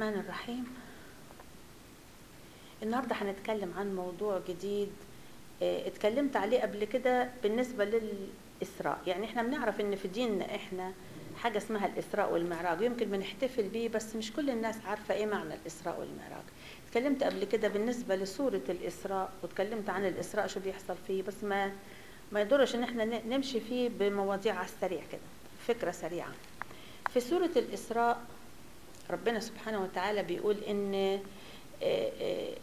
الرحمن الرحيم النهارده هنتكلم عن موضوع جديد آه، اتكلمت عليه قبل كده بالنسبة للإسراء يعني احنا بنعرف ان في ديننا احنا حاجة اسمها الإسراء والمعراج ويمكن بنحتفل بيه بس مش كل الناس عارفة ايه معنى الإسراء والمعراج اتكلمت قبل كده بالنسبة لسورة الإسراء واتكلمت عن الإسراء شو بيحصل فيه بس ما ما يضرش ان احنا ن- نمشي فيه بمواضيع على السريع كده فكرة سريعة في سورة الإسراء ربنا سبحانه وتعالى بيقول ان آه، آه،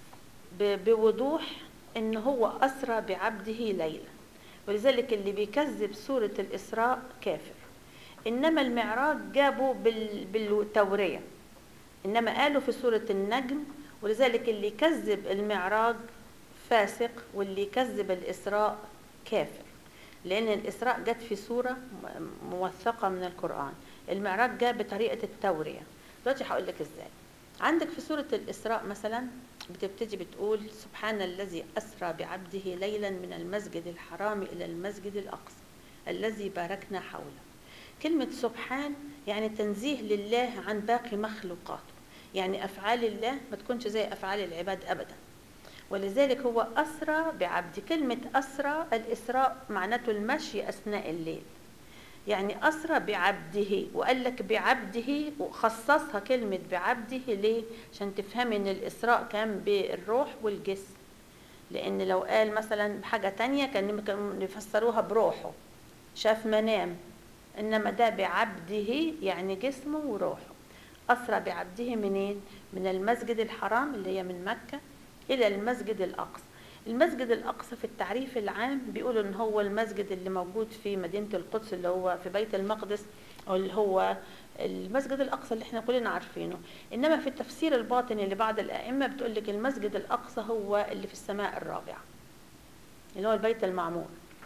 ب- بوضوح ان هو اسرى بعبده ليلا ولذلك اللي بيكذب سورة الإسراء كافر إنما المعراج جابوا بال- بالتورية إنما قالوا في سورة النجم ولذلك اللي يكذب المعراج فاسق واللي يكذب الإسراء كافر لأن الإسراء جت في سورة م- موثقة من القرآن المعراج جاء بطريقة التورية دلوقتي هقول لك إزاي عندك في سورة الإسراء مثلا بتبتدي بتقول سبحان الذي أسرى بعبده ليلا من المسجد الحرام إلى المسجد الأقصى الذي باركنا حوله كلمة سبحان يعني تنزيه لله عن باقي مخلوقاته يعني أفعال الله ما تكونش زي أفعال العباد أبدا ولذلك هو أسرى بعبد كلمة أسرى الإسراء معناته المشي أثناء الليل يعني أسرى بعبده وقال لك بعبده وخصصها كلمة بعبده ليه؟ عشان تفهمي إن الإسراء كان بالروح والجسم لأن لو قال مثلا حاجة تانية كان ممكن يفسروها بروحه شاف منام إنما ده بعبده يعني جسمه وروحه أسرى بعبده منين؟ من المسجد الحرام اللي هي من مكة إلى المسجد الأقصى المسجد الأقصى في التعريف العام بيقولوا إن هو المسجد اللي موجود في مدينة القدس اللي هو في بيت المقدس أو اللي هو المسجد الأقصى اللي احنا كلنا عارفينه إنما في التفسير الباطني لبعض الأئمة بتقول لك المسجد الأقصى هو اللي في السماء الرابعة اللي هو البيت المعمور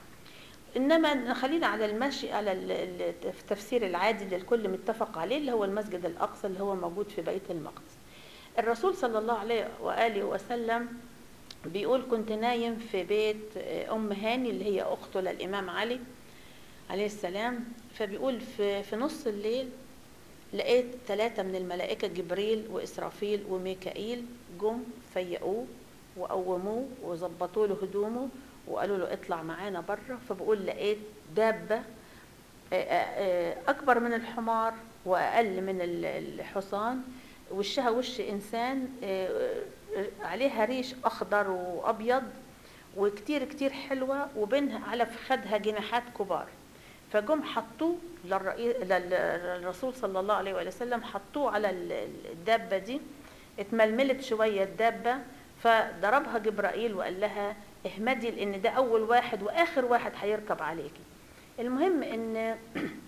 انما خلينا على المشي على ال- ال- التفسير العادي اللي الكل متفق عليه اللي هو المسجد الاقصى اللي هو موجود في بيت المقدس الرسول صلى الله عليه واله وسلم بيقول كنت نايم في بيت ام هاني اللي هي اخته للامام علي عليه السلام فبيقول في في نص الليل لقيت ثلاثة من الملائكة جبريل وإسرافيل وميكائيل جم فيقوه وقوموه وظبطوا له هدومه وقالوا له اطلع معانا بره فبقول لقيت دابة آه، آه، أكبر من الحمار وأقل من ال- الحصان وشها وش إنسان آه، آه، عليها ريش أخضر وأبيض وكتير كتير حلوة وبينها على فخدها جناحات كبار فجم حطوه للرئيس للرسول صلى الله عليه وآله وسلم حطوه على ال- ال- الدابة دي اتململت شوية الدابة فضربها جبرائيل وقال لها اهمدي لان ده اول واحد واخر واحد هيركب عليكي المهم ان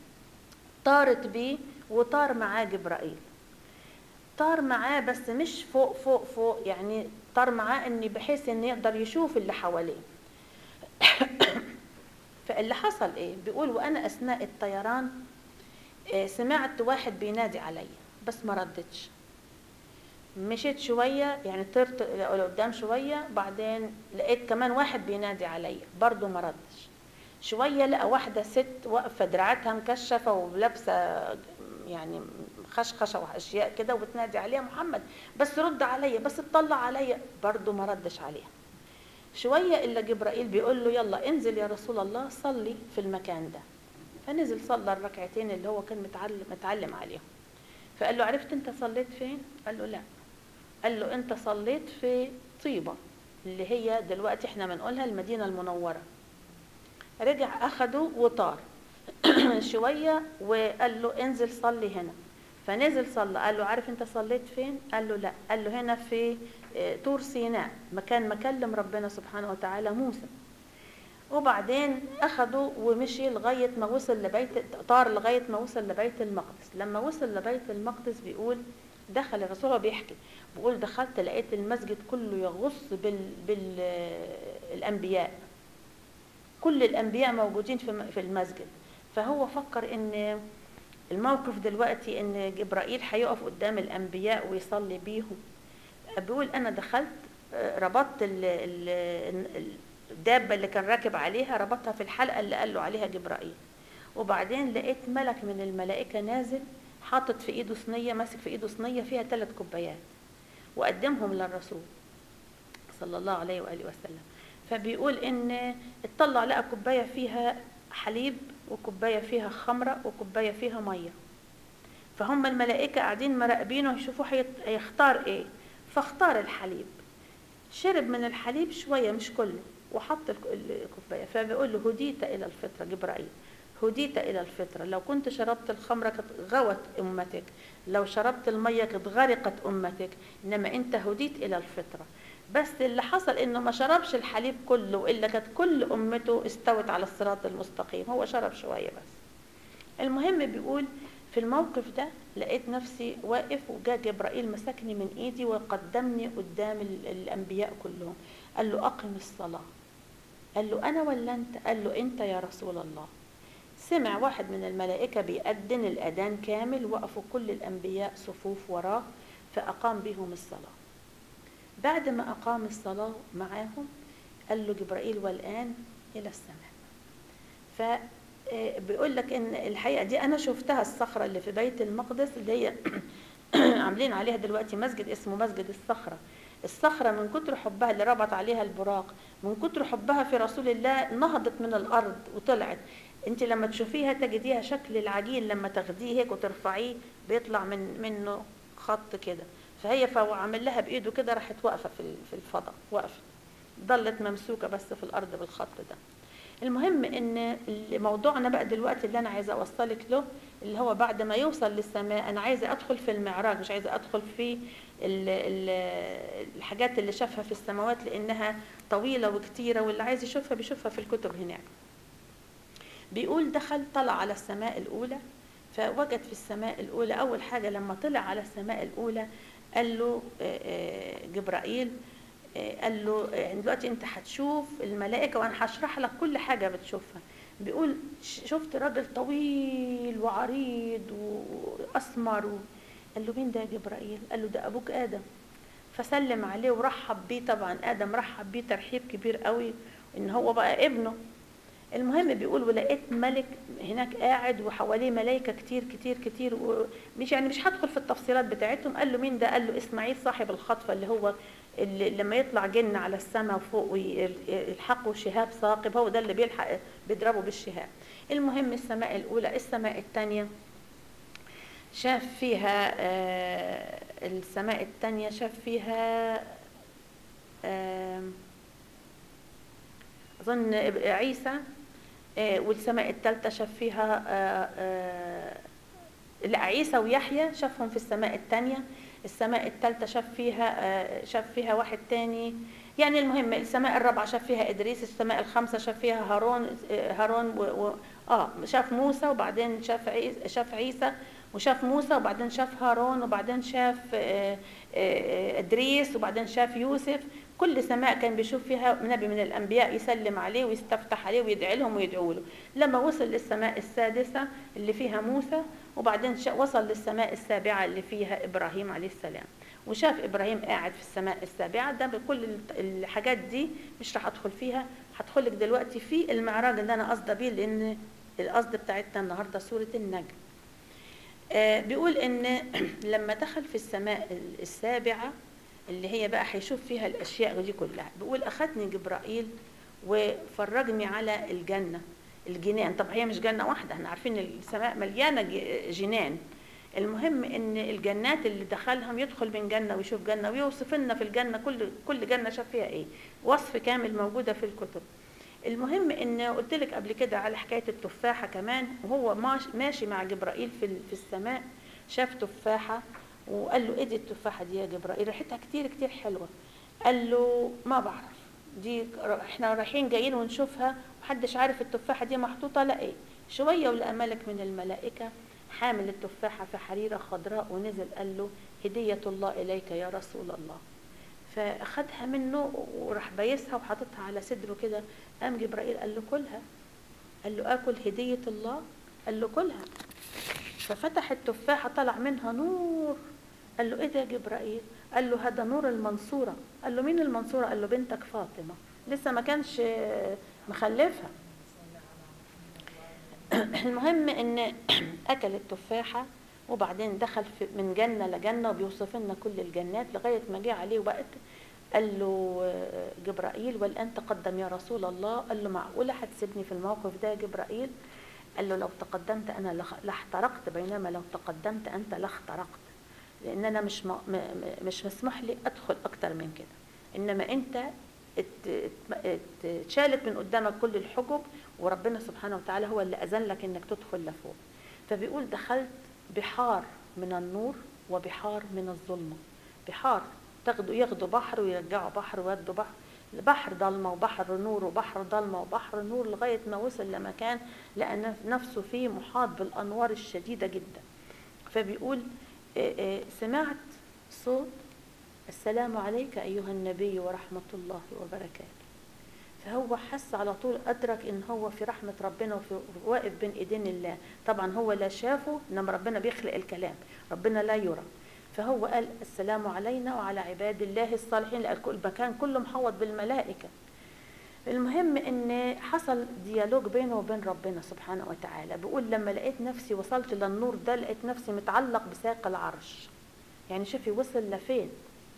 طارت بيه وطار معاه جبرائيل طار معاه بس مش فوق فوق فوق يعني طار معاه ان بحيث ان يقدر يشوف اللي حواليه فاللي حصل ايه بيقول وانا اثناء الطيران آه، سمعت واحد بينادي عليا بس ما ردتش مشيت شوية يعني طرت لقدام شوية بعدين لقيت كمان واحد بينادي عليا برضه ما ردش شوية لقى واحدة ست واقفة دراعاتها مكشفة ولابسة يعني خشخشة وأشياء كده وبتنادي عليها محمد بس رد عليا بس اطلع عليا برضه ما ردش عليها شوية إلا جبرائيل بيقول له يلا انزل يا رسول الله صلي في المكان ده فنزل صلى الركعتين اللي هو كان متعلم, متعلم عليهم فقال له عرفت انت صليت فين قال له لا قال له انت صليت في طيبة اللي هي دلوقتي احنا بنقولها المدينة المنورة رجع اخده وطار شوية وقال له انزل صلي هنا فنزل صلى قال له عارف انت صليت فين قال له لا قال له هنا في اه، طور سيناء مكان مكلم ربنا سبحانه وتعالى موسى وبعدين اخده ومشي لغايه ما وصل لبيت طار لغايه ما وصل لبيت المقدس لما وصل لبيت المقدس بيقول دخل الرسول هو بيحكي بيقول دخلت لقيت المسجد كله يغص بال بالانبياء كل الانبياء موجودين في م- في المسجد فهو فكر ان الموقف دلوقتي ان جبرائيل هيقف قدام الانبياء ويصلي بيهم بيقول انا دخلت آه، ربطت ال- ال- ال- الدابه اللي كان راكب عليها ربطها في الحلقه اللي قال له عليها جبرائيل وبعدين لقيت ملك من الملائكه نازل حاطط في ايده صينيه ماسك في ايده صينيه فيها ثلاث كوبايات وقدمهم للرسول صلى الله عليه واله وسلم فبيقول ان اطلع لقى كوبايه فيها حليب وكوبايه فيها خمره وكوبايه فيها ميه فهم الملائكه قاعدين مراقبينه يشوفوا هيت- هيختار ايه فاختار الحليب شرب من الحليب شويه مش كله وحط الك- الكوبايه فبيقول له هديت الى الفطره جبرائيل هديت الى الفطره لو كنت شربت الخمره كانت غوت امتك لو شربت الميه كانت غرقت امتك انما انت هديت الى الفطره بس اللي حصل انه ما شربش الحليب كله الا كانت كل امته استوت على الصراط المستقيم هو شرب شويه بس المهم بيقول في الموقف ده لقيت نفسي واقف وجاء جبرائيل مسكني من ايدي وقدمني قدام ال- الانبياء كلهم قال له اقم الصلاه قال له انا ولا انت قال له انت يا رسول الله سمع واحد من الملائكة بيأذن الأذان كامل وقفوا كل الأنبياء صفوف وراه فأقام بهم الصلاة بعد ما أقام الصلاة معاهم قال له جبرائيل والآن إلى السماء فبيقول لك إن الحقيقة دي أنا شفتها الصخرة اللي في بيت المقدس اللي هي عاملين عليها دلوقتي مسجد اسمه مسجد الصخرة الصخرة من كتر حبها اللي ربط عليها البراق من كتر حبها في رسول الله نهضت من الأرض وطلعت انت لما تشوفيها تجديها شكل العجين لما تاخديه هيك وترفعيه بيطلع من منه خط كده فهي فهو عامل لها بايده كده راحت واقفه في ال- في الفضاء واقفه ضلت ممسوكه بس في الارض بالخط ده المهم ان موضوعنا بقى دلوقتي اللي انا عايزه اوصلك له اللي هو بعد ما يوصل للسماء انا عايزه ادخل في المعراج مش عايزه ادخل في ال ال الحاجات اللي شافها في السماوات لانها طويله وكتيره واللي عايز يشوفها بيشوفها في الكتب هناك بيقول دخل طلع على السماء الأولى فوجد في السماء الأولى أول حاجة لما طلع على السماء الأولى قال له آه، آه، جبرائيل آه، قال له آه، دلوقتي أنت هتشوف الملائكة وأنا هشرح لك كل حاجة بتشوفها بيقول ش- شفت راجل طويل وعريض وأسمر و... قال له مين ده يا جبرائيل؟ قال له ده أبوك آدم فسلم عليه ورحب بيه طبعا آدم رحب بيه ترحيب كبير قوي إن هو بقى ابنه المهم بيقول ولقيت ملك هناك قاعد وحواليه ملائكه كتير كتير كتير ومش يعني مش هدخل في التفصيلات بتاعتهم قال له مين ده قال له اسماعيل صاحب الخطفه اللي هو اللي لما يطلع جن على السماء فوق ويلحقه شهاب ثاقب هو ده اللي بيلحق بيضربه بالشهاب المهم السماء الاولى السماء الثانيه شاف فيها آه، السماء الثانيه شاف فيها آم، اظن عيسى آه، والسماء الثالثة شاف فيها آه، آه، لا عيسى ويحيى شافهم في السماء الثانية السماء الثالثة شاف فيها آه، شاف فيها واحد تاني يعني المهم السماء الرابعة شاف فيها إدريس السماء الخامسة شاف فيها هارون آه، هارون و... و... اه شاف موسى وبعدين شاف عيسى شاف عيسى وشاف موسى وبعدين شاف هارون وبعدين شاف آه، آه، إدريس وبعدين شاف يوسف كل سماء كان بيشوف فيها نبي من الانبياء يسلم عليه ويستفتح عليه ويدعي لهم ويدعوا له لما وصل للسماء السادسه اللي فيها موسى وبعدين شا- وصل للسماء السابعه اللي فيها ابراهيم عليه السلام وشاف ابراهيم قاعد في السماء السابعه ده بكل ال- الحاجات دي مش راح ادخل فيها هدخل لك دلوقتي في المعراج اللي انا قصده بيه لان القصد بتاعتنا النهارده سوره النجم آه، بيقول ان لما دخل في السماء السابعه اللي هي بقى هيشوف فيها الاشياء دي كلها بيقول اخذني جبرائيل وفرجني على الجنه الجنان طب هي مش جنه واحده احنا عارفين السماء مليانه ج- جنان المهم ان الجنات اللي دخلهم يدخل من جنه ويشوف جنه ويوصف لنا في الجنه كل كل جنه شاف فيها ايه وصف كامل موجوده في الكتب المهم ان قلت لك قبل كده على حكايه التفاحه كمان وهو ماش- ماشي مع جبرائيل في ال- في السماء شاف تفاحه وقال له ايه دي التفاحه دي يا جبرائيل ريحتها كتير كتير حلوه قال له ما بعرف دي ر- احنا رايحين جايين ونشوفها محدش عارف التفاحه دي محطوطه لا ايه شويه ولقى ملك من الملائكه حامل التفاحه في حريره خضراء ونزل قال له هديه الله اليك يا رسول الله فاخدها منه وراح بايسها وحاططها على صدره كده قام جبرائيل قال له كلها قال له اكل هديه الله قال له كلها ففتح التفاحه طلع منها نور قال له ايه ده يا جبرائيل قال له هذا نور المنصوره قال له مين المنصوره قال له بنتك فاطمه لسه ما كانش آه، مخلفها المهم ان اكل التفاحه وبعدين دخل في من جنه لجنه وبيوصف لنا كل الجنات لغايه ما جه عليه وقت قال له آه، جبرائيل والان تقدم يا رسول الله قال له معقوله هتسيبني في الموقف ده يا جبرائيل قال له لو تقدمت انا لخ- لاحترقت بينما لو تقدمت انت لاخترقت لان انا مش م... م... م- مش مسموح لي ادخل اكتر من كده انما انت ات- ات- ات- اتشالت من قدامك كل الحجب وربنا سبحانه وتعالى هو اللي اذن لك انك تدخل لفوق فبيقول دخلت بحار من النور وبحار من الظلمه بحار تاخدوا ياخدوا بحر ويرجعوا بحر وياخدوا بحر بحر ضلمه وبحر نور وبحر ضلمه وبحر نور لغايه ما وصل لمكان لقى نف- نفسه فيه محاط بالانوار الشديده جدا فبيقول آه، آه، سمعت صوت السلام عليك ايها النبي ورحمه الله وبركاته فهو حس على طول ادرك ان هو في رحمه ربنا وفي واقف بين ايدين الله طبعا هو لا شافه انما ربنا بيخلق الكلام ربنا لا يرى فهو قال السلام علينا وعلى عباد الله الصالحين لأن كل المكان كله محوط بالملائكه المهم ان حصل ديالوج بينه وبين ربنا سبحانه وتعالى بيقول لما لقيت نفسي وصلت للنور ده لقيت نفسي متعلق بساق العرش يعني شوفي وصل لفين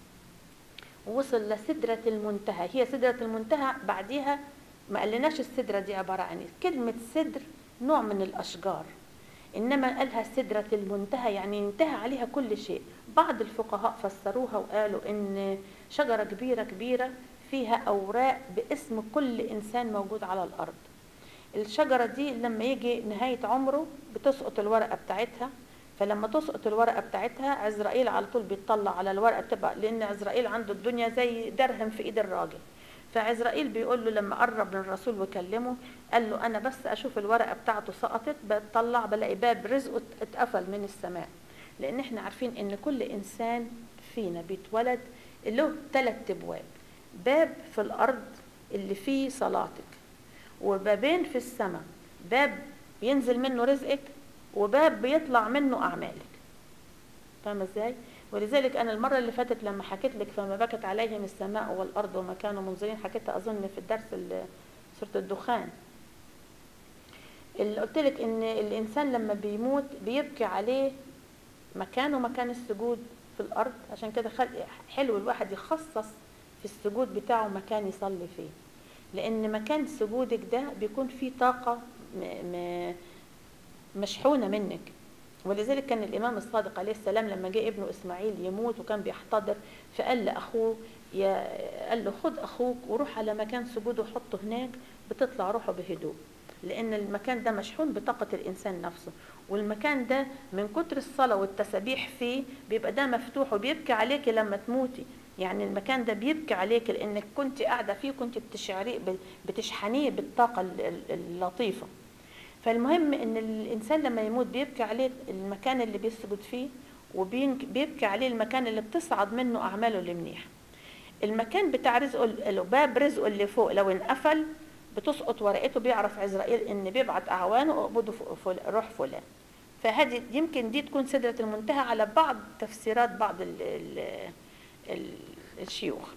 ووصل لسدرة المنتهى هي سدرة المنتهى بعديها ما قالناش السدرة دي عبارة عن ايه كلمة سدر نوع من الأشجار إنما قالها سدرة المنتهى يعني انتهى عليها كل شيء بعض الفقهاء فسروها وقالوا إن شجرة كبيرة كبيرة فيها أوراق باسم كل إنسان موجود على الأرض الشجرة دي لما يجي نهاية عمره بتسقط الورقة بتاعتها فلما تسقط الورقة بتاعتها عزرائيل على طول بيطلع على الورقة تبقى لأن عزرائيل عنده الدنيا زي درهم في إيد الراجل فعزرائيل بيقول له لما قرب من الرسول وكلمه قال له أنا بس أشوف الورقة بتاعته سقطت بطلع بلاقي باب رزقه اتقفل من السماء لأن احنا عارفين إن كل إنسان فينا بيتولد له ثلاث أبواب باب في الأرض اللي فيه صلاتك وبابين في السماء باب ينزل منه رزقك وباب بيطلع منه اعمالك فاهمه ازاي ولذلك انا المره اللي فاتت لما حكيت لك فما بكت عليهم السماء والارض وما كانوا منظرين حكيتها اظن في الدرس ال- سوره الدخان اللي قلت لك ان الانسان لما بيموت بيبكي عليه مكانه مكان السجود في الارض عشان كده خل... حلو الواحد يخصص في السجود بتاعه مكان يصلي فيه لان مكان سجودك ده بيكون فيه طاقه م... م... مشحونه منك ولذلك كان الامام الصادق عليه السلام لما جاء ابنه اسماعيل يموت وكان بيحتضر فقال لاخوه يا قال له خد اخوك وروح على مكان سجوده وحطه هناك بتطلع روحه بهدوء لان المكان ده مشحون بطاقه الانسان نفسه والمكان ده من كتر الصلاه والتسابيح فيه بيبقى ده مفتوح وبيبكي عليك لما تموتي يعني المكان ده بيبكي عليك لانك كنت قاعده فيه كنت بتشعريه بتشحنيه بالطاقه ال- ال- اللطيفه فالمهم ان الانسان لما يموت بيبكي عليه المكان اللي بيسجد فيه وبيبكي عليه المكان اللي بتصعد منه اعماله المنيحه المكان بتاع رزقه ال- باب رزقه اللي فوق لو انقفل بتسقط ورقته بيعرف عزرائيل ان بيبعت اعوانه اقبضوا ف- فل- روح فلان فهذه يمكن دي تكون سدرة المنتهى على بعض تفسيرات بعض ال ال ال الشيوخ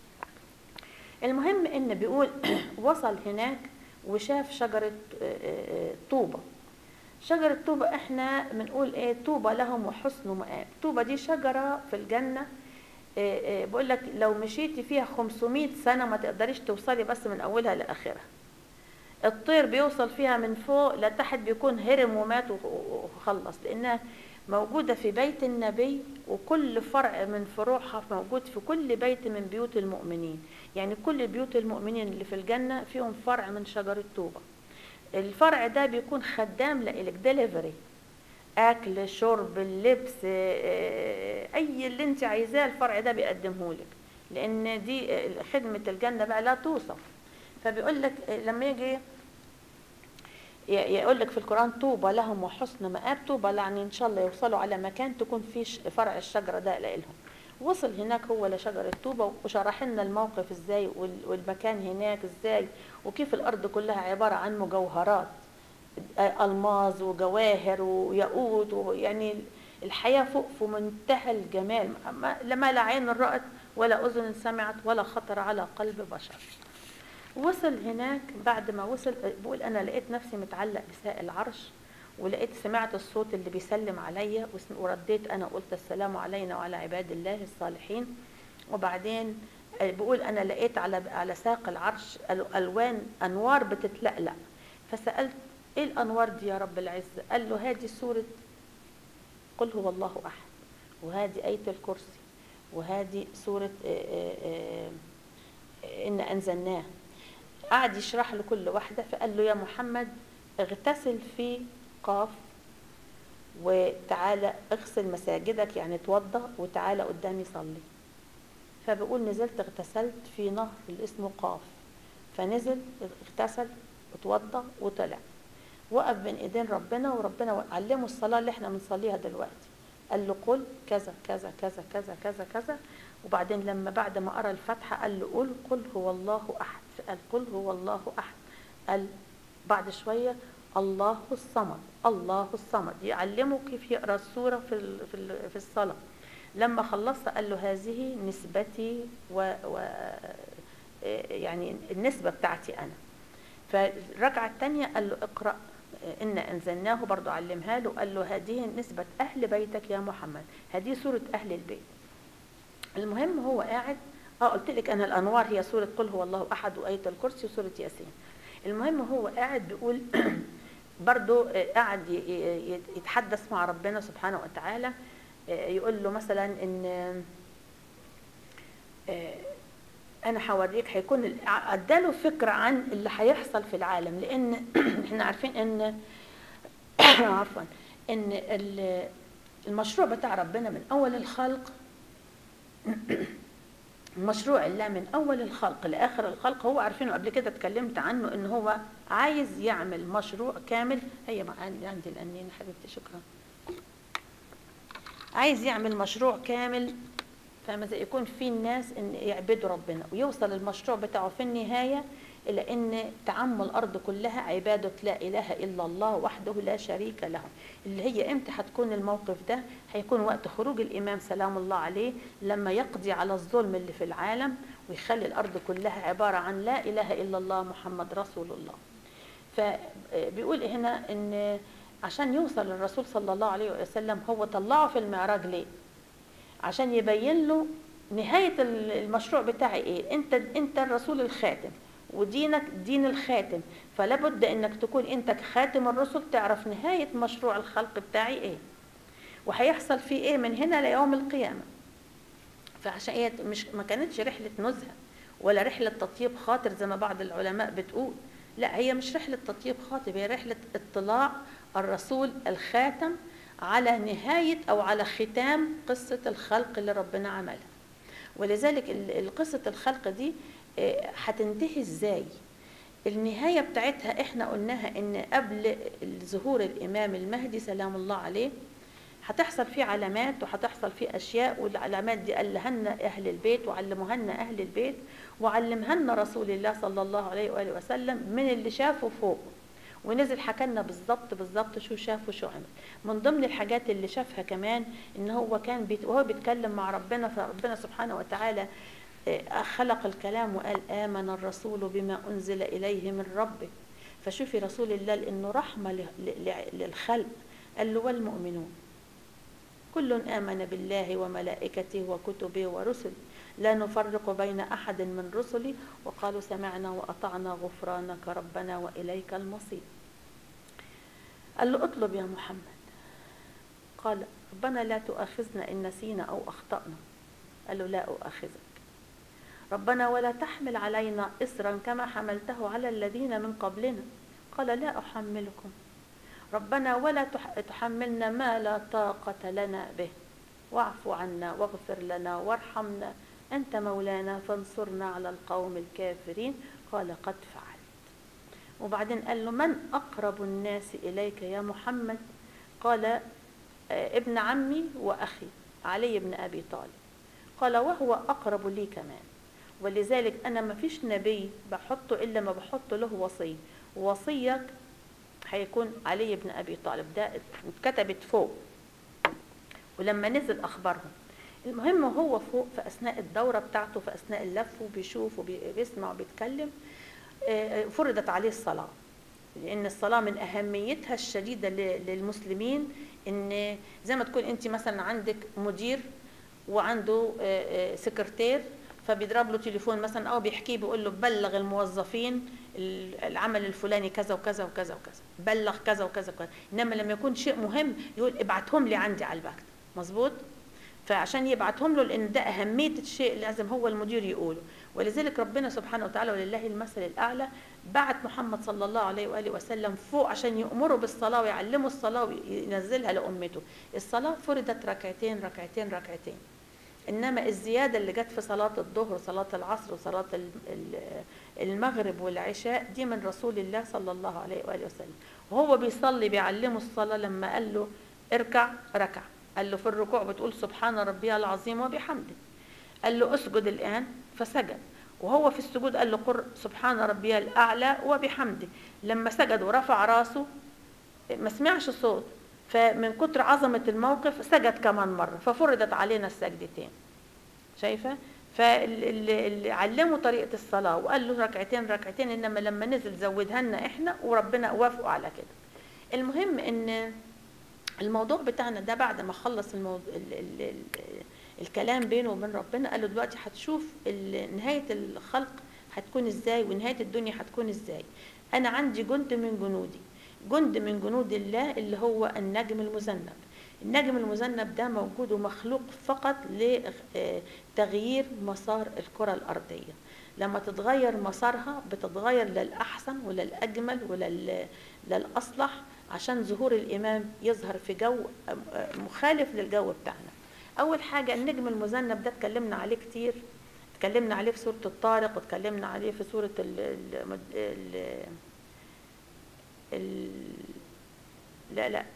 المهم ان بيقول وصل هناك وشاف شجرة آه، آه، طوبة شجرة طوبة احنا بنقول ايه طوبة لهم وحسن مآب طوبة دي شجرة في الجنة آه، آه، بقول لك لو مشيتي فيها 500 سنة ما تقدريش توصلي بس من أولها لآخرها الطير بيوصل فيها من فوق لتحت بيكون هرم ومات وخ- وخلص لأنها موجودة في بيت النبي وكل فرع من فروعها موجود في كل بيت من بيوت المؤمنين يعني كل بيوت المؤمنين اللي في الجنة فيهم فرع من شجرة طوبة الفرع ده بيكون خدام لإلك ديليفري اكل شرب اللبس آه، اي اللي انت عايزاه الفرع ده بيقدمه لك لان دي آه، خدمه الجنه بقى لا توصف فبيقول لك آه، لما يجي ي- يقول لك في القران طوبى لهم وحسن مآب طوبى يعني ان شاء الله يوصلوا على مكان تكون فيه ش- فرع الشجره ده لهم وصل هناك هو لشجرة طوبة وشرح لنا الموقف ازاي وال- والمكان هناك ازاي وكيف الارض كلها عبارة عن مجوهرات الماظ وجواهر وياقوت ويعني الحياه فوق في منتهى الجمال ما- لما لا عين رأت ولا اذن سمعت ولا خطر على قلب بشر وصل هناك بعد ما وصل بقول انا لقيت نفسي متعلق بساق العرش ولقيت سمعت الصوت اللي بيسلم عليا وس- ورديت انا قلت السلام علينا وعلى عباد الله الصالحين وبعدين آه، بيقول انا لقيت على على ساق العرش ال- الوان انوار بتتلألأ فسالت ايه الانوار دي يا رب العزه قال له هذه سوره قل هو الله احد وهذه ايه الكرسي وهذه سوره آه، آه، آه، إن أنزلناه قعد يشرح له كل واحدة فقال له يا محمد اغتسل في قاف وتعالى اغسل مساجدك يعني توضى وتعالى قدامي صلي فبقول نزلت اغتسلت في نهر اللي اسمه قاف فنزل اغتسل وتوضى وطلع وقف بين ايدين ربنا وربنا علمه الصلاه اللي احنا بنصليها دلوقتي قال له قل كذا كذا كذا كذا كذا كذا وبعدين لما بعد ما قرا الفاتحه قال له قل قل هو الله احد فقال قل هو الله احد قال بعد شويه الله الصمد الله الصمد يعلمه كيف يقرا السوره في ال- في ال- في الصلاه لما خلصت قال له هذه نسبتي و, و يعني النسبه بتاعتي انا فالركعه الثانيه قال له اقرا إن أنزلناه برضو علمها له قال له هذه نسبة أهل بيتك يا محمد هذه سورة أهل البيت المهم هو قاعد اه قلت لك أنا الأنوار هي سورة قل هو الله أحد وآية الكرسي وسورة ياسين المهم هو قاعد بيقول برضو آه، قاعد ي- ي- يتحدث مع ربنا سبحانه وتعالى آه، يقول له مثلا ان آه، انا هوريك هيكون ال- ع- اداله فكره عن اللي هيحصل في العالم لان احنا عارفين ان عفوا ان ال- المشروع بتاع ربنا من اول الخلق مشروع الله من اول الخلق لاخر الخلق هو عارفينه قبل كده اتكلمت عنه ان هو عايز يعمل مشروع كامل هي مع- عندي عندي الانين حبيبتي شكرا عايز يعمل مشروع كامل فاهمة زي يكون في الناس ان يعبدوا ربنا ويوصل المشروع بتاعه في النهاية إلى أن تعم الأرض كلها عبادة لا إله إلا الله وحده لا شريك له اللي هي إمتى هتكون الموقف ده هيكون وقت خروج الإمام سلام الله عليه لما يقضي على الظلم اللي في العالم ويخلي الأرض كلها عبارة عن لا إله إلا الله محمد رسول الله فبيقول هنا ان عشان يوصل الرسول صلى الله عليه وسلم هو طلعه في المعراج ليه عشان يبين له نهاية المشروع بتاعي ايه انت انت الرسول الخاتم ودينك دين الخاتم فلا بد انك تكون انت خاتم الرسل تعرف نهاية مشروع الخلق بتاعي ايه وهيحصل فيه ايه من هنا ليوم القيامة فعشان هي مش ما كانتش رحلة نزهة ولا رحلة تطيب خاطر زي ما بعض العلماء بتقول لا هي مش رحلة تطيب خاطر هي رحلة اطلاع الرسول الخاتم على نهاية أو على ختام قصة الخلق اللي ربنا عملها ولذلك ال- قصة الخلق دي آه، هتنتهي ازاي النهاية بتاعتها احنا قلناها ان قبل ظهور الإمام المهدي سلام الله عليه هتحصل فيه علامات وهتحصل فيه أشياء والعلامات دي قالها أهل البيت وعلموها لنا أهل البيت وعلمها لنا رسول الله صلى الله عليه وآله وسلم من اللي شافه فوق ونزل حكى لنا بالظبط بالظبط شو شاف وشو عمل من ضمن الحاجات اللي شافها كمان ان هو كان بيت وهو بيتكلم مع ربنا فربنا سبحانه وتعالى آه، خلق الكلام وقال آمن الرسول بما أنزل إليه من ربه فشوفي رسول الله لأنه رحمة ل- ل- للخلق قال له والمؤمنون كل آمن بالله وملائكته وكتبه ورسله لا نفرق بين أحد من رسله وقالوا سمعنا وأطعنا غفرانك ربنا وإليك المصير قال له اطلب يا محمد قال ربنا لا تؤاخذنا إن نسينا أو أخطأنا قال له لا أؤاخذك ربنا ولا تحمل علينا إصرا كما حملته على الذين من قبلنا قال لا أحملكم ربنا ولا تح- تحملنا ما لا طاقة لنا به واعف عنا واغفر لنا وارحمنا أنت مولانا فانصرنا على القوم الكافرين قال قد فعلت وبعدين قال له من أقرب الناس إليك يا محمد قال آه، ابن عمي وأخي علي بن أبي طالب قال وهو أقرب لي كمان ولذلك أنا ما فيش نبي بحطه إلا ما بحط له وصي وصيك هيكون علي بن أبي طالب ده اتكتبت فوق ولما نزل أخبارهم المهم هو فوق في أثناء الدورة بتاعته في أثناء اللف وبيشوف وبيسمع وبيتكلم آه، فرضت عليه الصلاة لان الصلاه من اهميتها الشديده ل- للمسلمين ان زي ما تكون انت مثلا عندك مدير وعنده آه، آه، سكرتير فبيضرب له تليفون مثلا او بيحكيه بيقول له بلغ الموظفين ال- العمل الفلاني كذا وكذا وكذا وكذا بلغ كذا وكذا وكذا انما لما يكون شيء مهم يقول ابعتهم لي عندي على المكتب مظبوط فعشان يبعتهم له لان ده اهميه الشيء لازم هو المدير يقوله ولذلك ربنا سبحانه وتعالى ولله المثل الاعلى بعت محمد صلى الله عليه واله وسلم فوق عشان يامره بالصلاه ويعلمه الصلاه وينزلها لامته الصلاه فرضت ركعتين ركعتين ركعتين انما الزياده اللي جت في صلاه الظهر وصلاه العصر وصلاه ال- ال- المغرب والعشاء دي من رسول الله صلى الله عليه واله وسلم وهو بيصلي بيعلمه الصلاه لما قال له اركع ركع قال له في الركوع بتقول سبحان ربي العظيم وبحمده قال له اسجد الان فسجد وهو في السجود قال له قر سبحان ربي الاعلى وبحمده لما سجد ورفع راسه ما سمعش صوت فمن كتر عظمة الموقف سجد كمان مرة ففرضت علينا السجدتين شايفة فاللي علموا طريقة الصلاة وقال له ركعتين ركعتين إنما لما نزل زودها لنا إحنا وربنا وافقوا على كده المهم إن الموضوع بتاعنا ده بعد ما خلص الموضوع ال ال ال الكلام بينه وبين ربنا قال له دلوقتي هتشوف ال- نهاية الخلق هتكون ازاي ونهاية الدنيا هتكون ازاي انا عندي جند من جنودي جند من جنود الله اللي هو النجم المذنب النجم المذنب ده موجود ومخلوق فقط لتغيير مسار الكرة الأرضية لما تتغير مسارها بتتغير للأحسن وللأجمل وللأصلح عشان ظهور الإمام يظهر في جو مخالف للجو بتاعنا أول حاجة النجم المذنب ده اتكلمنا عليه كتير اتكلمنا عليه في سورة الطارق واتكلمنا عليه في سورة ال ال ال ال لا لا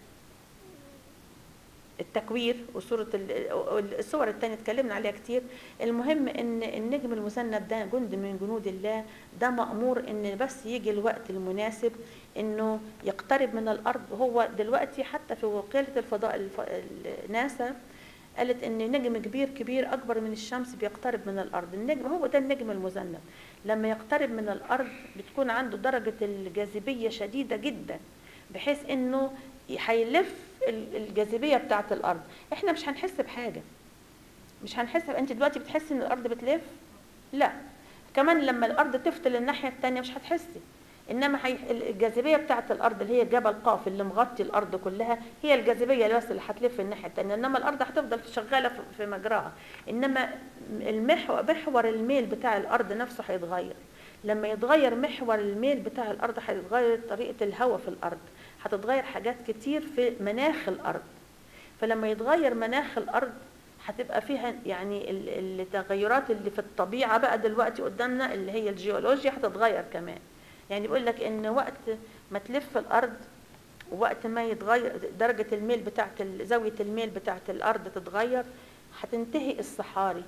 التكوير وسورة ال- الصور التانية اتكلمنا عليها كتير المهم ان النجم المذنب ده جند من جنود الله ده مأمور ان بس يجي الوقت المناسب انه يقترب من الارض هو دلوقتي حتى في وكالة الفضاء الف... ال- ناسا قالت ان نجم كبير كبير اكبر من الشمس بيقترب من الارض النجم هو ده النجم المذنب لما يقترب من الارض بتكون عنده درجة الجاذبية شديدة جدا بحيث انه هيلف ال- الجاذبية بتاعة الارض احنا مش هنحس بحاجة مش هنحس انت دلوقتي بتحسي ان الارض بتلف لا كمان لما الارض تفتل الناحية التانية مش هتحسي انما هي الجاذبيه بتاعه الارض اللي هي جبل قاف اللي مغطي الارض كلها هي الجاذبيه بس اللي هتلف الناحيه الثانيه انما الارض هتفضل شغاله في- في مجراها انما المحور محور الميل بتاع الارض نفسه هيتغير لما يتغير محور الميل بتاع الارض هيتغير طريقه الهواء في الارض هتتغير حاجات كتير في مناخ الارض فلما يتغير مناخ الارض هتبقى فيها يعني ال- التغيرات اللي في الطبيعه بقى دلوقتي قدامنا اللي هي الجيولوجيا هتتغير كمان يعني بيقول لك ان وقت ما تلف الارض ووقت ما يتغير درجه الميل بتاعه ال- زاويه الميل بتاعه الارض تتغير هتنتهي الصحاري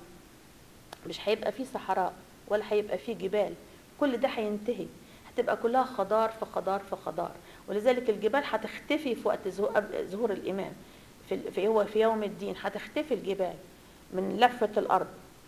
مش هيبقى فيه صحراء ولا هيبقى فيه جبال كل ده هينتهي هتبقى كلها خضار في خضار في خضار ولذلك الجبال هتختفي في وقت ظهور- قبل ظهور الامام في ال- في هو في يوم الدين هتختفي الجبال من لفه الارض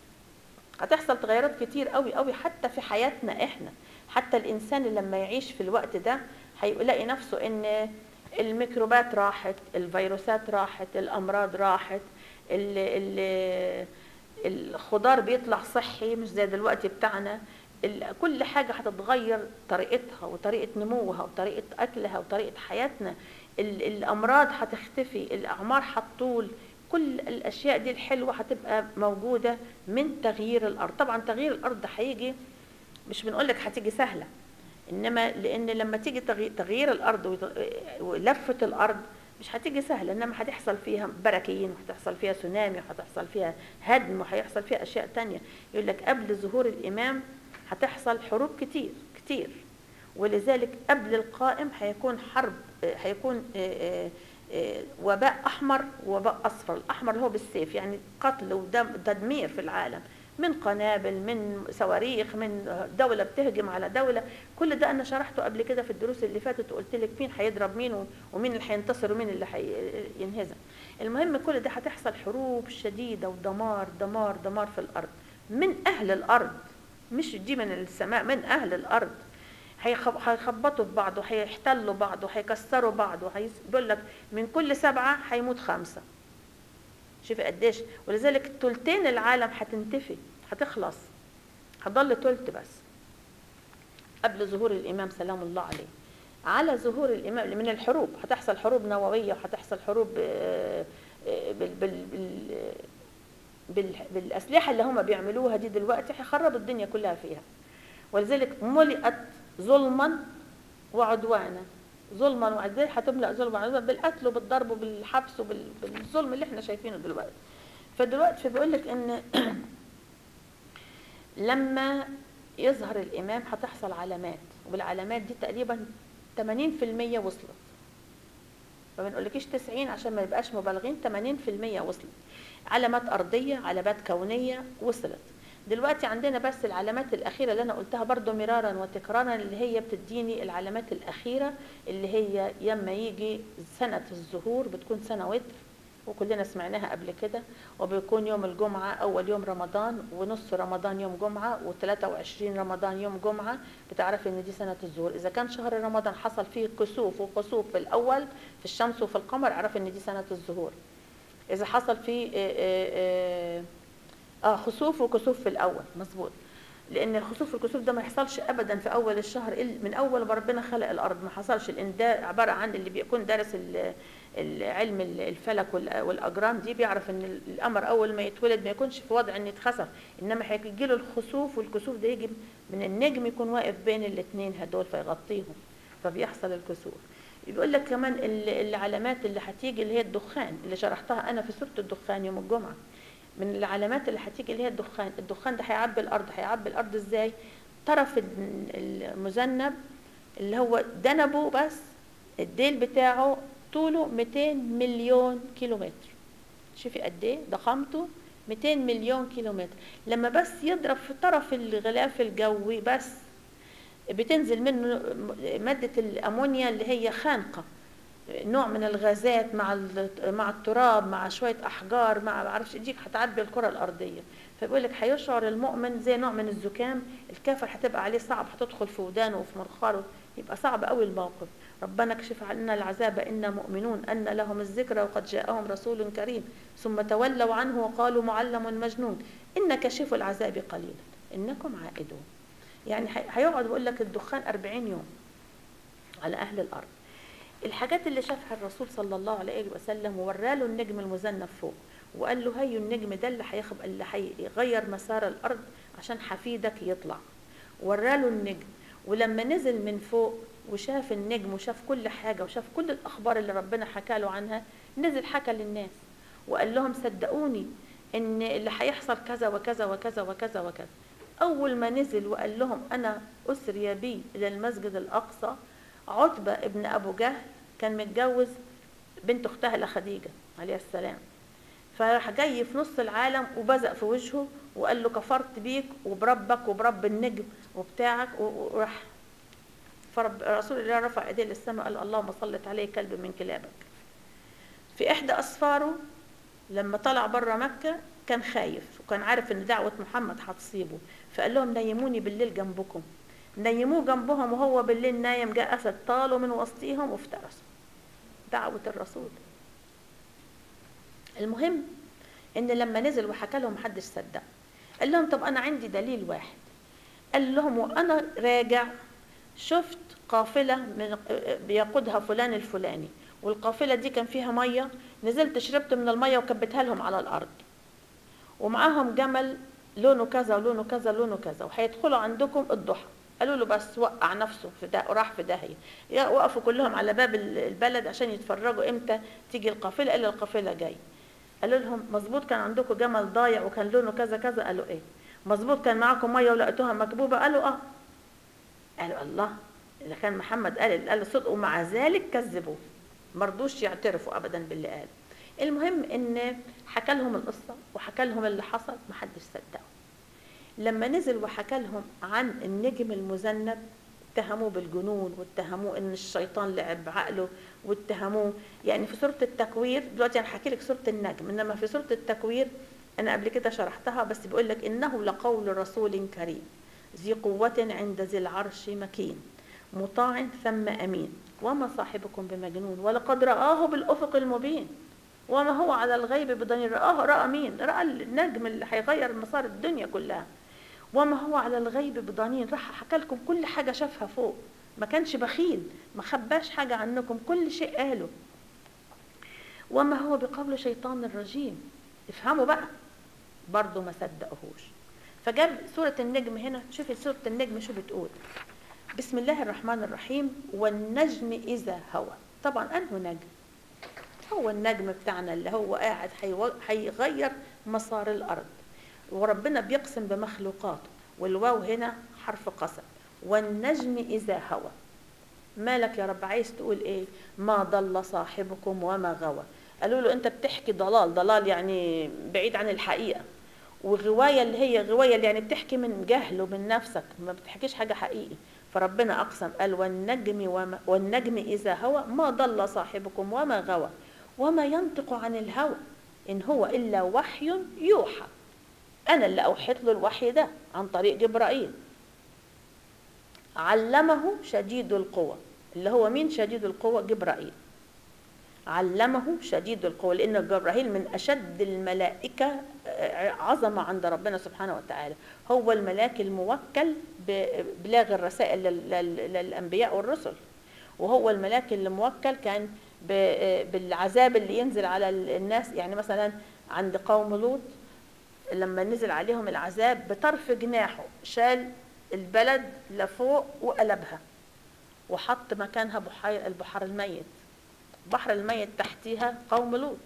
هتحصل تغيرات كتير قوي قوي حتى في حياتنا احنا حتى الانسان اللي لما يعيش في الوقت ده هيلاقي نفسه ان الميكروبات راحت الفيروسات راحت الامراض راحت ال ال الخضار بيطلع صحي مش زي دلوقتي بتاعنا ال- كل حاجة هتتغير طريقتها وطريقة نموها وطريقة أكلها وطريقة حياتنا ال- الأمراض هتختفي الأعمار هتطول كل الأشياء دي الحلوة هتبقى موجودة من تغيير الأرض طبعا تغيير الأرض هيجي مش بنقول لك هتيجي سهلة إنما لأن لما تيجي تغي- تغيير الأرض وت- ولفة الأرض مش هتيجي سهلة إنما هتحصل فيها براكين وهتحصل فيها سونامي وهتحصل فيها هدم وهيحصل فيها أشياء تانية يقول لك قبل ظهور الإمام هتحصل حروب كتير كتير ولذلك قبل القائم هيكون حرب آه، هيكون آه، آه، وباء احمر ووباء اصفر الاحمر هو بالسيف يعني قتل وتدمير في العالم من قنابل من صواريخ من دولة بتهجم على دولة كل ده أنا شرحته قبل كده في الدروس اللي فاتت وقلت لك مين هيضرب مين و- ومين اللي هينتصر ومين اللي هينهزم المهم كل ده هتحصل حروب شديدة ودمار دمار دمار في الأرض من أهل الأرض مش دي من السماء من أهل الأرض هيخ- هيخبطوا في بعض وهيحتلوا بعض وهيكسروا بعض وهيس... بيقول لك من كل سبعه هيموت خمسه شوفي قديش ولذلك تلتين العالم هتنتفي هتخلص هتضل تلت بس قبل ظهور الامام سلام الله عليه على ظهور الامام من الحروب هتحصل حروب نوويه وهتحصل حروب آه، آه، بال بال بال بال بالاسلحه اللي هم بيعملوها دي دلوقتي هيخربوا الدنيا كلها فيها ولذلك ملئت ظلما وعدوانا ظلما وعدوانا هتملا ظلما وعدوانا بالقتل وبالضرب وبالحبس وبالظلم اللي احنا شايفينه دلوقتي فدلوقتي فبيقول لك ان لما يظهر الامام هتحصل علامات والعلامات دي تقريبا 80% وصلت ما بنقولكيش 90 عشان ما يبقاش مبالغين 80% وصلت علامات ارضيه علامات كونيه وصلت دلوقتي عندنا بس العلامات الاخيره اللي انا قلتها برضو مرارا وتكرارا اللي هي بتديني العلامات الاخيره اللي هي يما يجي سنه الظهور بتكون سنه وتر وكلنا سمعناها قبل كده وبيكون يوم الجمعة أول يوم رمضان ونص رمضان يوم جمعة و23 رمضان يوم جمعة بتعرفي إن دي سنة الظهور إذا كان شهر رمضان حصل فيه كسوف وخسوف في الأول في الشمس وفي القمر اعرفي إن دي سنة الظهور إذا حصل فيه آه، آه، آه خسوف وكسوف في الأول مظبوط لأن الخسوف والكسوف ده ما يحصلش أبدا في أول الشهر إلا من أول ما ربنا خلق الأرض ما حصلش لأن ده عبارة عن اللي بيكون دارس ال- العلم الفلك وال- والاجرام دي بيعرف ان القمر اول ما يتولد ما يكونش في وضع ان يتخسف انما هيجي له الخسوف والكسوف ده يجي من النجم يكون واقف بين الاثنين هدول فيغطيهم فبيحصل الكسوف بيقول لك كمان ال- العلامات اللي هتيجي اللي هي الدخان اللي شرحتها انا في سوره الدخان يوم الجمعه من العلامات اللي هتيجي اللي هي الدخان الدخان ده هيعبي الارض هيعبي الارض ازاي طرف ال- المذنب اللي هو دنبه بس الديل بتاعه طوله 200 مليون كيلومتر شوفي قد ايه ضخامته 200 مليون كيلومتر لما بس يضرب في طرف الغلاف الجوي بس بتنزل منه مادة الأمونيا اللي هي خانقة نوع من الغازات مع ال- مع التراب مع شوية أحجار مع معرفش دي هتعبي الكرة الأرضية فبيقول لك هيشعر المؤمن زي نوع من الزكام الكافر هتبقى عليه صعب هتدخل في ودانه وفي منخاره يبقى صعب قوي الموقف ربنا اكشف عنا العذاب إنا مؤمنون أن لهم الذكرى وقد جاءهم رسول كريم ثم تولوا عنه وقالوا معلم مجنون إن كشف العذاب قليلا إنكم عائدون يعني هي- هيقعد يقول لك الدخان 40 يوم على أهل الأرض الحاجات اللي شافها الرسول صلى الله عليه وسلم ووراله النجم المذنب فوق وقال له هي النجم ده اللي هيخب اللي هيغير مسار الارض عشان حفيدك يطلع وراله النجم ولما نزل من فوق وشاف النجم وشاف كل حاجه وشاف كل الاخبار اللي ربنا حكى له عنها نزل حكى للناس وقال لهم صدقوني ان اللي هيحصل كذا وكذا وكذا وكذا وكذا اول ما نزل وقال لهم انا اسري بي الى المسجد الاقصى عتبه ابن ابو جهل كان متجوز بنت اختها لخديجه عليها السلام فراح جاي في نص العالم وبزق في وجهه وقال له كفرت بيك وبربك وبرب النجم وبتاعك و- وراح فرب رسول الله رفع ايديه للسماء قال اللهم صلت عليه كلب من كلابك في احدى اسفاره لما طلع بره مكه كان خايف وكان عارف ان دعوه محمد هتصيبه فقال لهم نيموني بالليل جنبكم نيموه جنبهم وهو بالليل نايم جاء اسد طاله من وسطيهم وافترسه دعوه الرسول المهم ان لما نزل وحكى لهم محدش صدق قال لهم طب انا عندي دليل واحد قال لهم وانا راجع شفت قافله من بيقودها فلان الفلاني والقافله دي كان فيها ميه نزلت شربت من الميه وكبتها لهم على الارض ومعاهم جمل لونه كذا ولونه كذا لونه كذا وهيدخلوا عندكم الضحى قالوا له بس وقع نفسه في ده راح في داهيه يا وقفوا كلهم على باب البلد عشان يتفرجوا امتى تيجي القافله الا القافله جايه قالوا لهم مظبوط كان عندكم جمل ضايع وكان لونه كذا كذا قالوا ايه مظبوط كان معاكم ميه ولقيتوها مكبوبه قالوا اه قالوا الله اذا كان محمد قال قال صدق ومع ذلك كذبوه مرضوش يعترفوا ابدا باللي قال المهم ان حكى لهم القصه وحكى لهم اللي حصل محدش صدقه لما نزل وحكى لهم عن النجم المذنب اتهموه بالجنون واتهموه ان الشيطان لعب بعقله واتهموه يعني في سوره التكوير دلوقتي انا هحكي لك سوره النجم انما في سوره التكوير انا قبل كده شرحتها بس بيقول لك انه لقول رسول كريم ذي قوة عند ذي العرش مكين مطاع ثم أمين وما صاحبكم بمجنون ولقد رآه بالأفق المبين وما هو على الغيب بضنين رآه رأى مين رأى النجم اللي هيغير مسار الدنيا كلها وما هو على الغيب بضنين راح حكى لكم كل حاجة شافها فوق ما كانش بخيل ما خباش حاجة عنكم كل شيء قاله وما هو بقول شيطان الرجيم افهموا بقى برضه ما صدقوهوش فجاب سورة النجم هنا شوفي سورة النجم شو بتقول بسم الله الرحمن الرحيم والنجم إذا هوى طبعا أنه نجم هو النجم بتاعنا اللي هو قاعد هيغير مسار الأرض وربنا بيقسم بمخلوقاته والواو هنا حرف قسم والنجم إذا هوى مالك يا رب عايز تقول ايه ما ضل صاحبكم وما غوى قالوا له انت بتحكي ضلال ضلال يعني بعيد عن الحقيقه وغوايه اللي هي غوايه اللي يعني بتحكي من جهل ومن نفسك ما بتحكيش حاجه حقيقي فربنا اقسم قال والنجم وما والنجم اذا هوى ما ضل صاحبكم وما غوى وما ينطق عن الهوى ان هو الا وحي يوحى انا اللي اوحيت له الوحي ده عن طريق جبرائيل علمه شديد القوى اللي هو مين شديد القوى جبرائيل علمه شديد القوى لان جبرائيل من اشد الملائكه عظمه عند ربنا سبحانه وتعالى هو الملاك الموكل ببلاغ الرسائل للانبياء والرسل وهو الملاك اللي موكل كان بالعذاب اللي ينزل على الناس يعني مثلا عند قوم لوط لما نزل عليهم العذاب بطرف جناحه شال البلد لفوق وقلبها وحط مكانها بحير البحر الميت البحر الميت تحتيها قوم لوط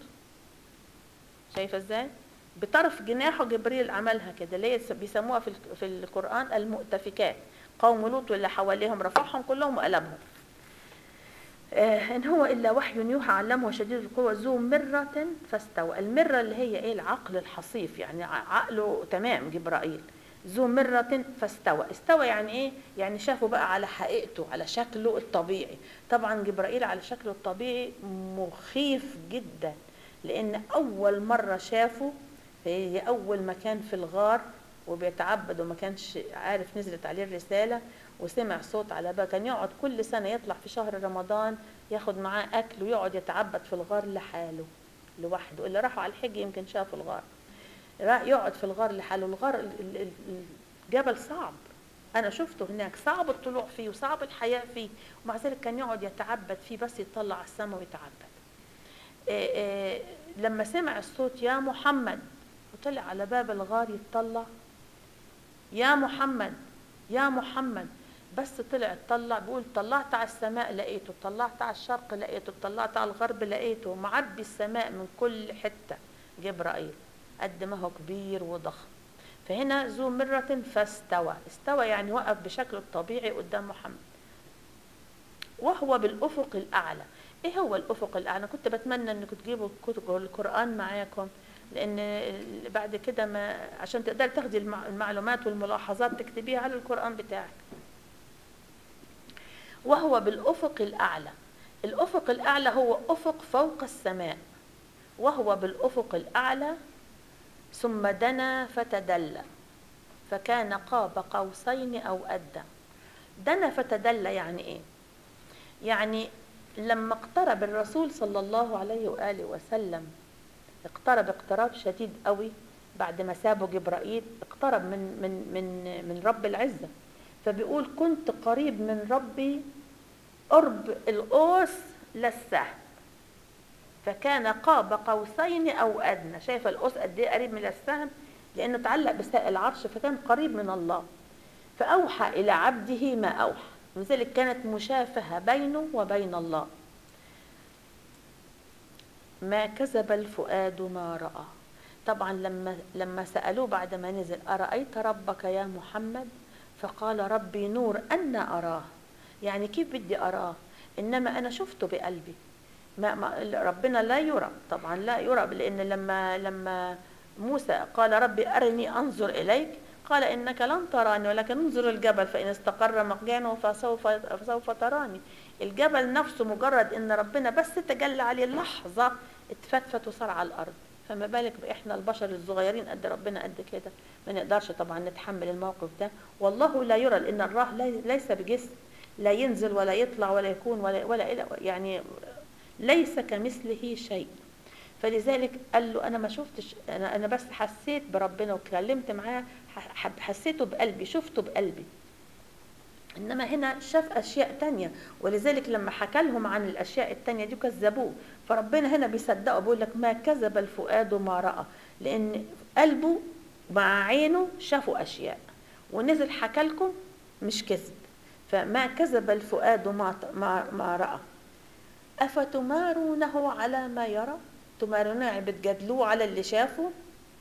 شايفه ازاي بطرف جناحه جبريل عملها كده اللي بيسموها في في القران المؤتفكات قوم لوط واللي حواليهم رفعهم كلهم وقلبهم آه ان هو الا وحي يوحى علمه شديد القوى ذو مره فاستوى المره اللي هي ايه العقل الحصيف يعني عقله تمام جبرائيل ذو مرة فاستوى استوى يعني ايه يعني شافه بقى على حقيقته على شكله الطبيعي طبعا جبرائيل على شكله الطبيعي مخيف جدا لان اول مرة شافه هي اول مكان في الغار وبيتعبد وما كانش عارف نزلت عليه الرسالة وسمع صوت على بقى كان يقعد كل سنة يطلع في شهر رمضان ياخد معاه أكل ويقعد يتعبد في الغار لحاله لوحده اللي راحوا على الحج يمكن شافوا الغار يقعد في الغار لحاله الغار الجبل صعب انا شفته هناك صعب الطلوع فيه وصعب الحياه فيه ومع ذلك كان يقعد يتعبد فيه بس يطلع على السماء ويتعبد إيه إيه لما سمع الصوت يا محمد وطلع على باب الغار يتطلع يا محمد يا محمد بس طلع طلع بيقول طلعت على السماء لقيته طلعت على الشرق لقيته طلعت على الغرب لقيته معبي السماء من كل حته جبرائيل قد ما هو كبير وضخم فهنا ذو مرة فاستوى استوى يعني وقف بشكله الطبيعي قدام محمد وهو بالأفق الأعلى ايه هو الأفق الأعلى كنت بتمنى انكم تجيبوا كتب القرآن معاكم لان بعد كده ما عشان تقدري تاخدي المعلومات والملاحظات تكتبيها على القرآن بتاعك وهو بالأفق الأعلى الأفق الأعلى هو أفق فوق السماء وهو بالأفق الأعلى ثم دنا فتدلى فكان قاب قوسين او ادى دنا فتدلى يعني ايه يعني لما اقترب الرسول صلى الله عليه واله وسلم اقترب اقتراب شديد قوي بعد ما سابه جبرائيل اقترب من من من من رب العزه فبيقول كنت قريب من ربي قرب القوس للسهم فكان قاب قوسين او ادنى شايفه القوس قد ايه قريب من السهم لانه تعلق بساق العرش فكان قريب من الله فاوحى الى عبده ما اوحى لذلك كانت مشافهه بينه وبين الله ما كذب الفؤاد ما راى طبعا لما لما سالوه بعد ما نزل ارايت ربك يا محمد فقال ربي نور ان اراه يعني كيف بدي اراه انما انا شفته بقلبي ما ما ربنا لا يرى طبعا لا يرى لان لما لما موسى قال ربي ارني انظر اليك قال انك لن تراني ولكن انظر الجبل فان استقر مكانه فسوف فسوف تراني الجبل نفسه مجرد ان ربنا بس تجلى عليه لحظه اتفتفت وصار على الارض فما بالك احنا البشر الصغيرين قد ربنا قد كده ما نقدرش طبعا نتحمل الموقف ده والله لا يرى لان الله ليس بجسم لا ينزل ولا يطلع ولا يكون ولا ولا يعني ليس كمثله شيء فلذلك قال له انا ما شفتش انا انا بس حسيت بربنا وكلمت معاه حسيته بقلبي شفته بقلبي انما هنا شاف اشياء تانية ولذلك لما حكى لهم عن الاشياء التانية دي كذبوه فربنا هنا بيصدقه بيقول لك ما كذب الفؤاد ما راى لان قلبه مع عينه شافوا اشياء ونزل حكى لكم مش كذب فما كذب الفؤاد ما ما, ما راى افتمارونه على ما يرى تمارونه يعني بتجادلوه على اللي شافه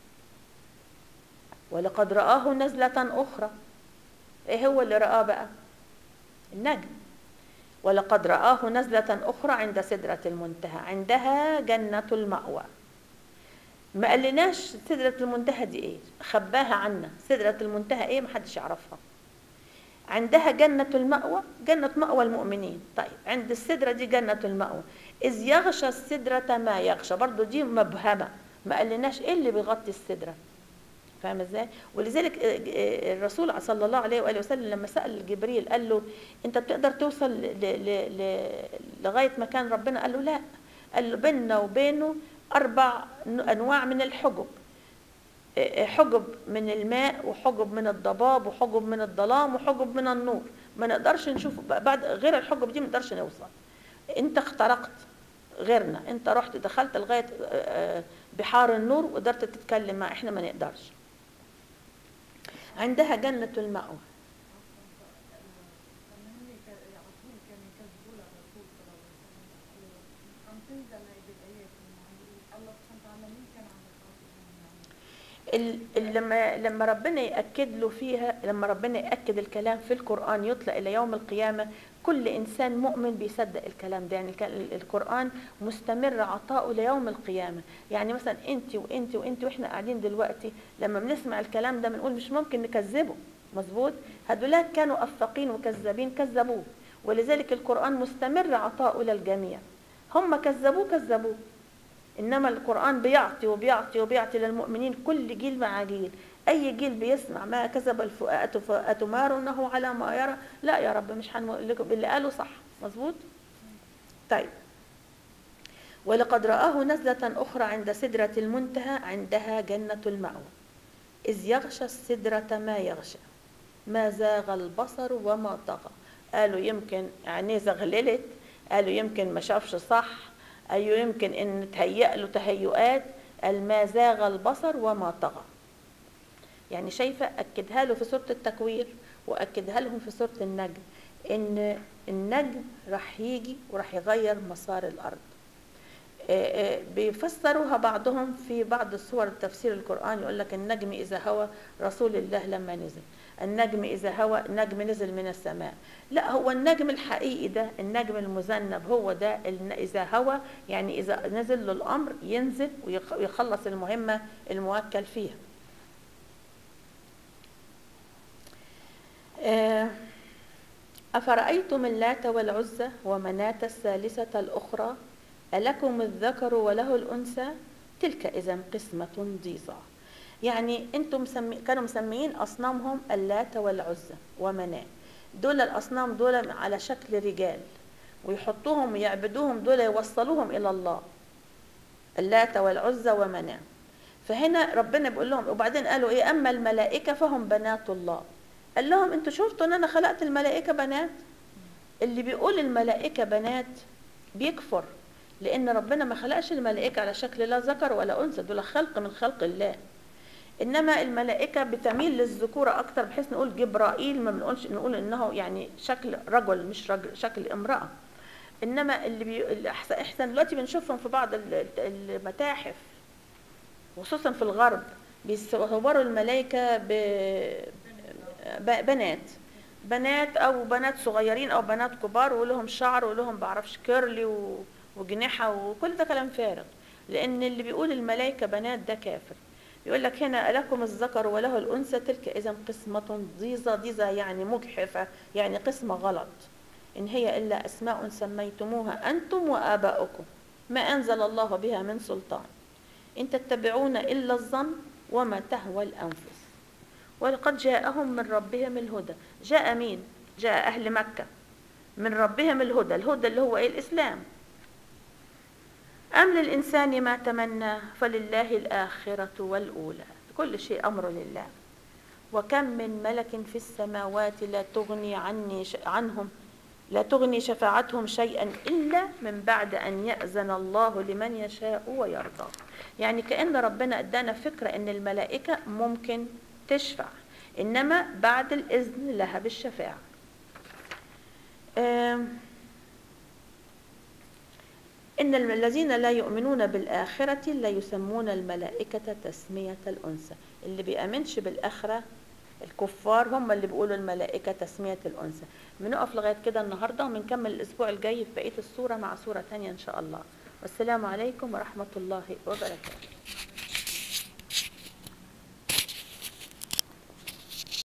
ولقد رآه نزلة أخرى إيه هو اللي رآه بقى النجم ولقد رآه نزلة أخرى عند سدرة المنتهى عندها جنة المأوى ما قالناش سدرة المنتهى دي ايه خباها عنا سدرة المنتهى ايه محدش يعرفها عندها جنة المأوى جنة مأوى المؤمنين طيب عند السدرة دي جنة المأوى إذ يغشى السدرة ما يغشى برضو دي مبهمة ما قالناش ايه اللي بيغطي السدرة فاهم ازاي ولذلك آه، آه، الرسول صلى الله عليه واله وسلم لما سال جبريل قال له انت بتقدر توصل لغايه مكان ربنا قال له لا قال له بيننا وبينه اربع انواع من الحجب آه، حجب من الماء وحجب من الضباب وحجب من الظلام وحجب من النور ما نقدرش نشوف بعد غير الحجب دي ما نقدرش نوصل انت اخترقت غيرنا انت رحت دخلت لغايه بحار النور وقدرت تتكلم مع احنا ما نقدرش عندها جنة المأوى لما لما ربنا ياكد له فيها لما ربنا ياكد الكلام في القران يطلق الى يوم القيامه كل انسان مؤمن بيصدق الكلام ده يعني القران مستمر عطاؤه ليوم القيامه يعني مثلا انت وانت وانت واحنا قاعدين دلوقتي لما بنسمع الكلام ده بنقول مش ممكن نكذبه مظبوط هدولاك كانوا افاقين وكذابين كذبوه ولذلك القران مستمر عطاؤه للجميع هم كذبوه كذبوه انما القران بيعطي وبيعطي وبيعطي للمؤمنين كل جيل مع جيل اي جيل بيسمع ما كذب الفؤاد اتمارونه على ما يرى لا يا رب مش هنقول لكم اللي قاله صح مظبوط طيب ولقد رآه نزلة أخرى عند سدرة المنتهى عندها جنة المأوى إذ يغشى السدرة ما يغشى ما زاغ البصر وما طغى قالوا يمكن عينيه زغللت قالوا يمكن ما شافش صح أيوه يمكن إن تهيأ له تهيؤات ما زاغ البصر وما طغى يعني شايفة أكدها له في سورة التكوير وأكدها لهم في سورة النجم إن النجم راح يجي وراح يغير مسار الأرض بيفسروها بعضهم في بعض الصور تفسير القرآن يقول لك النجم إذا هوى رسول الله لما نزل النجم إذا هوى نجم نزل من السماء لا هو النجم الحقيقي ده النجم المذنب هو ده إذا هوى يعني إذا نزل له الأمر ينزل ويخلص المهمة الموكل فيها آه، أفرأيتم اللات والعزى ومناة الثالثة الأخرى ألكم الذكر وله الأنثى تلك إذا قسمة ضيزى يعني انتم مسمي كانوا مسميين اصنامهم اللات والعزى ومناه دول الاصنام دول على شكل رجال ويحطوهم ويعبدوهم دول يوصلوهم الى الله اللات والعزى ومناه فهنا ربنا بيقول لهم وبعدين قالوا ايه اما الملائكه فهم بنات الله قال لهم انتوا شفتوا ان انا خلقت الملائكه بنات اللي بيقول الملائكه بنات بيكفر لان ربنا ما خلقش الملائكه على شكل لا ذكر ولا انثى دول خلق من خلق الله انما الملائكه بتميل للذكوره اكتر بحيث نقول جبرائيل ما بنقولش نقول انه يعني شكل رجل مش رجل شكل امراه انما اللي بي... احسن دلوقتي بنشوفهم في بعض المتاحف خصوصا في الغرب بيصوروا الملائكه ب... بنات بنات او بنات صغيرين او بنات كبار ولهم شعر ولهم بعرفش كيرلي و... وجناحه وكل ده كلام فارغ لان اللي بيقول الملائكه بنات ده كافر يقول لك هنا لكم الذكر وله الأنثى تلك إذا قسمة ضيزة ضيزة يعني مجحفة يعني قسمة غلط إن هي إلا أسماء سميتموها أنتم وآباؤكم ما أنزل الله بها من سلطان إن تتبعون إلا الظن وما تهوى الأنفس ولقد جاءهم من ربهم الهدى جاء مين جاء أهل مكة من ربهم الهدى الهدى اللي هو ايه الاسلام ام للانسان ما تمنى فلله الاخره والاولى كل شيء امر لله وكم من ملك في السماوات لا تغني عني ش... عنهم لا تغني شفاعتهم شيئا الا من بعد ان ياذن الله لمن يشاء ويرضى يعني كان ربنا ادانا فكره ان الملائكه ممكن تشفع انما بعد الاذن لها بالشفاعه آم، إن الذين لا يؤمنون بالآخرة لا يسمون الملائكة تسمية الأنثى اللي بيأمنش بالآخرة الكفار هم اللي بيقولوا الملائكة تسمية الأنثى بنقف لغاية كده النهاردة وبنكمل الأسبوع الجاي في بقية السورة مع سورة تانية إن شاء الله والسلام عليكم ورحمة الله وبركاته